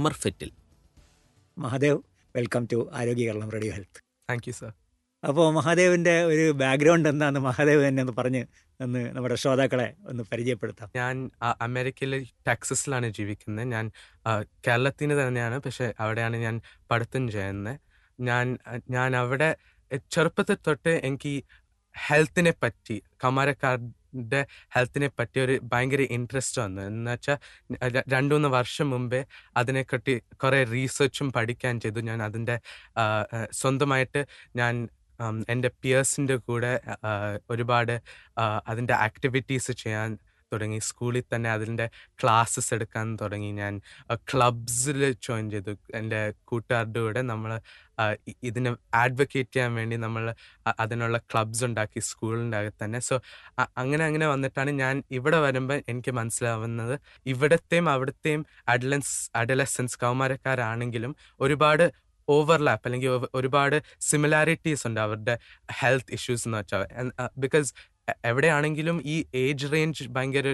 summer ഫിറ്റിൽ Mahadev welcome to Arogya Keralam radio health thank you sir അപ്പോൾ മഹാദേവിൻ്റെ ഒരു ബാക്ക്ഗ്രൗണ്ട് എന്താണെന്ന് മഹാദേവ് തന്നെ ഒന്ന് പറഞ്ഞ് ഒന്ന് നമ്മുടെ ശ്രോതാക്കളെ ഒന്ന് പരിചയപ്പെടുത്താം ഞാൻ ആ, അമേരിക്കയിലെ ടെക്സസിലാണ് ജീവിക്കുന്നത് ഞാൻ ആ, കേരളത്തിന് തന്നെയാണ് പക്ഷെ അവിടെയാണ് ഞാൻ പഠിത്തം ചെയ്യുന്നത് ഞാൻ ഞാൻ അവിടെ ചെറുപ്പത്തിൽ തൊട്ട് എനിക്ക് ഹെൽത്തിനെ പറ്റി കമാരക്കാരുടെ ഹെൽത്തിനെ പറ്റി ഒരു ഭയങ്കര ഇൻട്രസ്റ്റ് വന്നു എന്ന് വെച്ചാൽ രണ്ടു മൂന്ന് വർഷം മുമ്പേ അതിനെപ്പറ്റി കുറേ റീസെർച്ചും പഠിക്കാൻ ചെയ്തു ഞാൻ അതിൻ്റെ ആ, ആ, സ്വന്തമായിട്ട് ഞാൻ ഉം, എൻ്റെ പിയേഴ്സിൻ്റെ കൂടെ ആ, ഒരുപാട് ആ, അതിൻ്റെ ആക്ടിവിറ്റീസ് ചെയ്യാൻ തുടങ്ങി സ്കൂളിൽ തന്നെ അതിൻ്റെ ക്ലാസ്സസ് എടുക്കാൻ തുടങ്ങി ഞാൻ ക്ലബ്സിൽ ജോയിൻ ചെയ്തു എൻ്റെ കൂട്ടുകാരുടെ കൂടെ നമ്മൾ ഇതിനെ ആഡ്വക്കേറ്റ് ചെയ്യാൻ വേണ്ടി നമ്മൾ അതിനുള്ള ക്ലബ്സ് ഉണ്ടാക്കി സ്കൂളിൻ്റെ അകത്ത് തന്നെ സോ അങ്ങനെ അങ്ങനെ വന്നിട്ടാണ് ഞാൻ ഇവിടെ വരുമ്പോൾ എനിക്ക് മനസ്സിലാവുന്നത് ഇവിടത്തെയും അവിടത്തെയും അഡലൻസ് അഡലസൻസ് കൗമാരക്കാരാണെങ്കിലും ഒരുപാട് ഓവർലാപ്പ് അല്ലെങ്കിൽ ഒ- ഒരുപാട് സിമിലാരിറ്റീസ് ഉണ്ട് അവരുടെ ഹെൽത്ത് ഇഷ്യൂസ് എന്ന് വെച്ചാൽ ബിക്കോസ് എവിടെയാണെങ്കിലും ഈ ഏജ് റേഞ്ച് ഭയങ്കര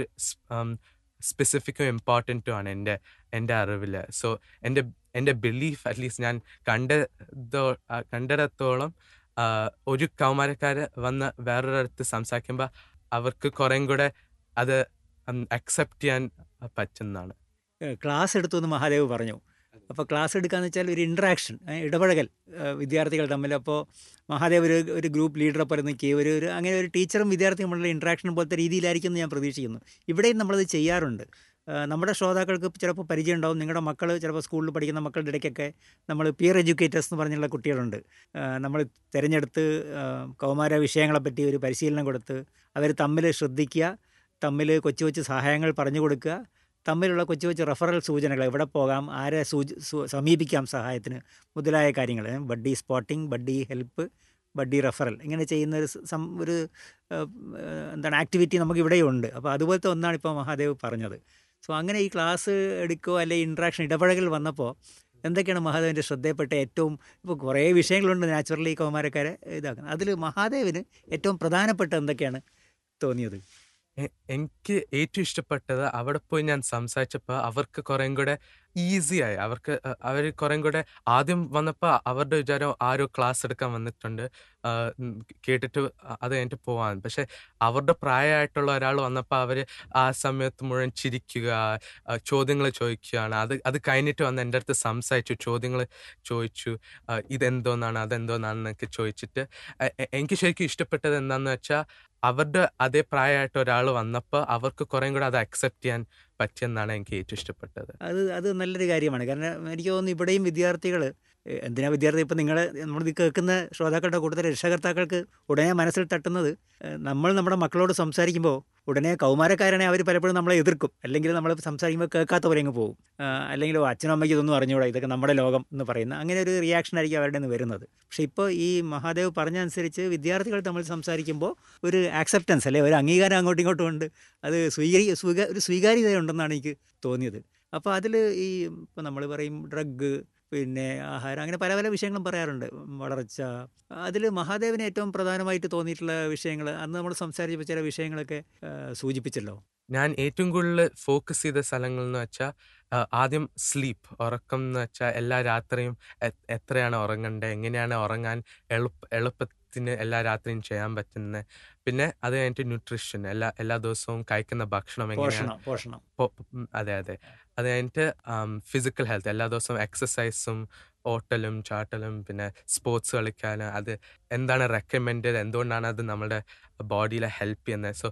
സ്പെസിഫിക്കും ഇമ്പോർട്ടൻറ്റും ആണ് എൻ്റെ എൻ്റെ അറിവിൽ സോ എൻ്റെ എൻ്റെ ബിലീഫ് അറ്റ്ലീസ്റ്റ് ഞാൻ കണ്ടതോ ആ, കണ്ടിടത്തോളം ആ, ഒരു കൗമാരക്കാര് വന്ന് വേറൊരിടത്ത് സംസാരിക്കുമ്പോൾ അവർക്ക് കുറേം കൂടെ അത് അക്സെപ്റ്റ് ചെയ്യാൻ പറ്റുന്നതാണ് ഏഹ് ക്ലാസ് എടുത്തു എന്ന് മഹാദേവ് പറഞ്ഞു അപ്പോൾ ക്ലാസ് എടുക്കാന്ന് വെച്ചാൽ ഒരു ഇൻട്രാക്ഷൻ ഇടപഴകൽ ഏഹ് വിദ്യാർത്ഥികൾ തമ്മിൽ അപ്പോൾ മഹാദേവ് ഒരു ഒരു ഗ്രൂപ്പ് ലീഡറെ പോലെ നിൽക്കുകയും ഒരു ഒരു അങ്ങനെ ഒരു ടീച്ചറും വിദ്യാർത്ഥിയും തമ്മിലുള്ള ഇൻട്രാക്ഷൻ പോലത്തെ രീതിയിലായിരിക്കും എന്ന് ഞാൻ പ്രതീക്ഷിക്കുന്നു ഇവിടെയും നമ്മളത് ചെയ്യാറുണ്ട് ഏഹ് നമ്മുടെ ശ്രോതാക്കൾക്ക് ചിലപ്പോൾ പരിചയം ഉണ്ടാവും നിങ്ങളുടെ മക്കൾ ചിലപ്പോൾ സ്കൂളിൽ പഠിക്കുന്ന മക്കളുടെ ഇടയ്ക്കൊക്കെ നമ്മൾ പിയർ എഡ്യൂക്കേറ്റേഴ്സ് എന്ന് പറഞ്ഞുള്ള കുട്ടികളുണ്ട് ഏഹ് നമ്മൾ തിരഞ്ഞെടുത്ത് ഏഹ് കൗമാര വിഷയങ്ങളെപ്പറ്റി ഒരു പരിശീലനം കൊടുത്ത് അവർ തമ്മിൽ ശ്രദ്ധിക്കുക തമ്മിൽ കൊച്ചു കൊച്ചു സഹായങ്ങൾ പറഞ്ഞു കൊടുക്കുക തമ്മിലുള്ള കൊച്ചു കൊച്ചു റെഫറൽ സൂചനകൾ എവിടെ പോകാം ആരെ സൂച സു- സമീപിക്കാം സഹായത്തിന് മുതലായ കാര്യങ്ങൾ buddy spotting buddy help buddy referral ഇങ്ങനെ ചെയ്യുന്ന ഒരു സം- സം ഒരു ഏഹ്, ഏഹ്, എന്താണ് ആക്ടിവിറ്റി നമുക്ക് ഇവിടെയുണ്ട് അപ്പോൾ അതുപോലത്തെ ഒന്നാണ് ഇപ്പോൾ മഹാദേവ് പറഞ്ഞത് സോ അങ്ങനെ ഈ ക്ലാസ് എടുക്കുകയോ അല്ലെങ്കിൽ ഇൻട്രാക്ഷൻ ഇടപഴകൽ വന്നപ്പോൾ എന്തൊക്കെയാണ് മഹാദേവിൻ്റെ ശ്രദ്ധയപ്പെട്ട ഏറ്റവും ഇപ്പോൾ കുറേ വിഷയങ്ങളുണ്ട് നാച്ചുറലി കൗമാരക്കാരെ ഇതാക്കുന്നത് അതിൽ മഹാദേവിന് ഏറ്റവും പ്രധാനപ്പെട്ട എന്തൊക്കെയാണ് തോന്നിയത് എ- എനിക്ക് ഏറ്റവും ഇഷ്ടപ്പെട്ടത് അവിടെ പോയി ഞാൻ സംസാരിച്ചപ്പോൾ അവർക്ക് കുറേം കൂടെ ഈസിയായി അവർക്ക് അവർ കുറേം കൂടെ ആദ്യം വന്നപ്പോൾ അവരുടെ വിചാരം ആരോ ക്ലാസ് എടുക്കാൻ വന്നിട്ടുണ്ട് ആ, ഉം, കേട്ടിട്ട് അത് കഴിഞ്ഞിട്ട് പോവാൻ പക്ഷെ അവരുടെ പ്രായമായിട്ടുള്ള ഒരാൾ വന്നപ്പോൾ അവർ ആ സമയത്ത് മുഴുവൻ ചിരിക്കുക ചോദ്യങ്ങൾ ചോദിക്കുകയാണ് അത് അത് കഴിഞ്ഞിട്ട് വന്ന് എൻ്റെ അടുത്ത് സംസാരിച്ചു ചോദ്യങ്ങൾ ചോദിച്ചു ആ, ഇതെന്തോന്നാണ് അതെന്തോന്നാണെന്നൊക്കെ ചോദിച്ചിട്ട് എ- എ- എനിക്ക് ശരിക്കും ഇഷ്ടപ്പെട്ടത് എന്താണെന്ന് വെച്ചാൽ അവരുടെ അതേ പ്രായമായിട്ട് ഒരാൾ വന്നപ്പോൾ അവർക്ക് കുറേം കൂടെ അത് അക്സെപ്റ്റ് ചെയ്യാൻ പറ്റിയെന്നാണ് എനിക്ക് ഏറ്റവും ഇഷ്ടപ്പെട്ടത് അത് അത് നല്ലൊരു കാര്യമാണ് കാരണം എനിക്ക് തോന്നുന്നു ഇവിടെയും വിദ്യാർത്ഥികൾ എന്തിനാ വിദ്യാർത്ഥി ഇപ്പം നിങ്ങൾ നമ്മൾ ഇത് കേൾക്കുന്ന ശ്രോതാക്കളുടെ കൂട്ടത്തിൽ രക്ഷകർത്താക്കൾക്ക് ഉടനെ മനസ്സിൽ തട്ടുന്നത് ഏഹ്, നമ്മൾ നമ്മുടെ മക്കളോട് സംസാരിക്കുമ്പോൾ ഉടനെ കൗമാരക്കാരനെ അവർ പലപ്പോഴും നമ്മളെ എതിർക്കും അല്ലെങ്കിൽ നമ്മൾ സംസാരിക്കുമ്പോൾ കേൾക്കാത്ത പോലെ അങ്ങ് പോകും ആഹ്, അല്ലെങ്കിൽ "ഓ, അച്ഛനും അമ്മയ്ക്ക് ഇതൊന്നും അറിഞ്ഞൂടാ ഇതൊക്കെ നമ്മുടെ ലോകം എന്ന് പറയുന്ന അങ്ങനെ ഒരു റിയാക്ഷൻ ആയിരിക്കും അവരുടെ നിന്ന് വരുന്നത് പക്ഷേ ഇപ്പോൾ ഈ മഹാദേവ് പറഞ്ഞ അനുസരിച്ച് വിദ്യാർത്ഥികൾ തമ്മിൽ സംസാരിക്കുമ്പോൾ ഒരു ആക്സെപ്റ്റൻസ് അല്ലെ ഒരു അംഗീകാരം അങ്ങോട്ടും ഇങ്ങോട്ടും ഉണ്ട് അത് സ്വീകരി സ്വീക ഒരു സ്വീകാര്യതയുണ്ടെന്നാണ് എനിക്ക് തോന്നിയത് അപ്പോൾ അതിൽ ഈ ഇപ്പോൾ നമ്മൾ പറയും ഡ്രഗ് പിന്നെ ആഹാരം അങ്ങനെ പല പല വിഷയങ്ങളും പറയാറുണ്ട് വളർച്ച അതിൽ മഹാദേവന് ഏറ്റവും പ്രധാനമായിട്ട് തോന്നിയിട്ടുള്ള വിഷയങ്ങൾ അന്ന് നമ്മൾ സംസാരിച്ചപ്പോൾ ചില വിഷയങ്ങളൊക്കെ ആ, സൂചിപ്പിച്ചല്ലോ ഞാൻ ഏറ്റവും കൂടുതൽ ഫോക്കസ് ചെയ്ത സ്ഥലങ്ങൾ എന്ന് വെച്ചാൽ ആദ്യം സ്ലീപ്പ് ഉറക്കം എന്ന് വെച്ചാൽ എല്ലാ രാത്രിയും എ- എത്രയാണ് ഉറങ്ങേണ്ടത് എങ്ങനെയാണ് ഉറങ്ങാൻ എളുപ്പ എളുപ്പത്തിന് എല്ലാ രാത്രിയും ചെയ്യാൻ പറ്റുന്നത് പിന്നെ അത് കഴിഞ്ഞിട്ട് ന്യൂട്രീഷൻ എല്ലാ എല്ലാ ദിവസവും കഴിക്കുന്ന ഭക്ഷണം എങ്ങനെയാണ് പോഷണം പോഷണം പൊ- ഉം, അതെ അതെ അത് കഴിഞ്ഞിട്ട് ഫിസിക്കൽ ഹെൽത്ത് എല്ലാ ദിവസവും എക്സസൈസും ഓട്ടലും ചാട്ടലും പിന്നെ സ്പോർട്സ് കളിക്കാൻ അത് എന്താണ് റെക്കമെൻഡ് എന്തുകൊണ്ടാണ് അത് നമ്മുടെ ബോഡിയിലെ ഹെൽപ്പ് ചെയ്യുന്നത് സോ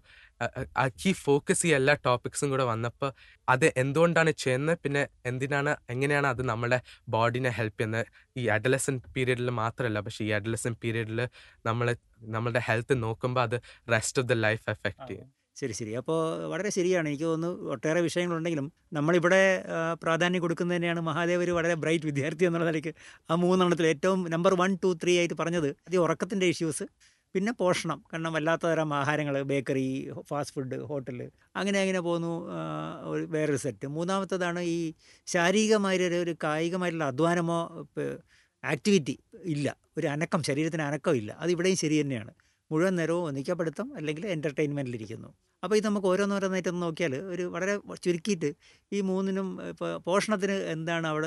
ഈ ഫോക്കസ് ഈ എല്ലാ ടോപ്പിക്സും കൂടെ വന്നപ്പോൾ അത് എന്തുകൊണ്ടാണ് ചെയ്യുന്നത് പിന്നെ എന്തിനാണ് എങ്ങനെയാണ് അത് നമ്മുടെ ബോഡിനെ ഹെൽപ്പ് ചെയ്യുന്നത് ഈ അഡലസൻ പീരീഡിൽ മാത്രമല്ല പക്ഷേ ഈ അഡലസൻ പീരീഡിൽ നമ്മൾ നമ്മുടെ ഹെൽത്ത് നോക്കുമ്പോൾ അത് rest of the life effect ചെയ്യും ശരി ശരി അപ്പോൾ വളരെ ശരിയാണ് എനിക്ക് തോന്നുന്നു ഒട്ടേറെ വിഷയങ്ങളുണ്ടെങ്കിലും നമ്മളിവിടെ ആ, പ്രാധാന്യം കൊടുക്കുന്നത് തന്നെയാണ് മഹാദേവ് ഒരു വളരെ ബ്രൈറ്റ് വിദ്യാർത്ഥി എന്നുള്ള നിലയ്ക്ക് ആ മൂന്നെണ്ണത്തിൽ ഏറ്റവും നമ്പർ വൺ ടു ത്രീ ആയിട്ട് പറഞ്ഞത് അത് ഉറക്കത്തിൻ്റെ ഇഷ്യൂസ് പിന്നെ പോഷണം കാരണം വല്ലാത്ത തരം ആഹാരങ്ങൾ ബേക്കറി ഫാസ്റ്റ് ഫുഡ് ഹോട്ടൽ അങ്ങനെ അങ്ങനെ പോകുന്നു ആ, ഒരു വേറൊരു സെറ്റ് മൂന്നാമത്തതാണ് ഈ ശാരീരികമായ ഒരു- ഒരു കായികമായിട്ടുള്ള അധ്വാനമോ ആക്ടിവിറ്റി ഇല്ല ഒരു അനക്കം ശരീരത്തിന് അനക്കം ഇല്ല അത് ഇവിടെയും ശരി തന്നെയാണ് മുഴുവൻ നേരവും ഒന്നിക്കപ്പെടുത്തം അല്ലെങ്കിൽ എൻ്റർടൈൻമെൻറ്റിലിരിക്കുന്നു അപ്പോൾ ഇത് നമുക്ക് ഓരോന്നോരോന്നായിട്ടൊന്ന് നോക്കിയാൽ ഒരു വളരെ ചുരുക്കിയിട്ട് ഈ മൂന്നിനും ഇപ്പോൾ പോഷണത്തിന് എന്താണ് അവിടെ